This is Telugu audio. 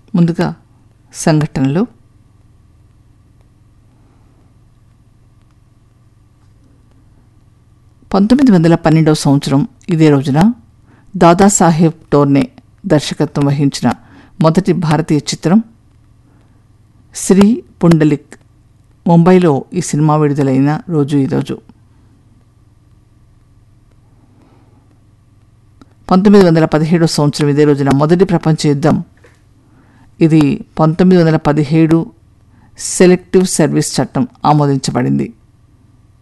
ముందుగా సంఘటనలు పంతొమ్మిది వందల పన్నెండవ సంవత్సరం ఇదే రోజున దాదాసాహెబ్ టోర్నే దర్శకత్వం వహించిన మొదటి భారతీయ చిత్రం శ్రీ పుండలిక్ ముంబైలో ఈ సినిమా విడుదలైన రోజు ఈరోజు పంతొమ్మిది వందల పదిహేడవ సంవత్సరం ఇదే రోజున మొదటి ప్రపంచ యుద్ధం ఇది పంతొమ్మిది వందల పదిహేడు సెలెక్టివ్ సర్వీస్ చట్టం ఆమోదించబడింది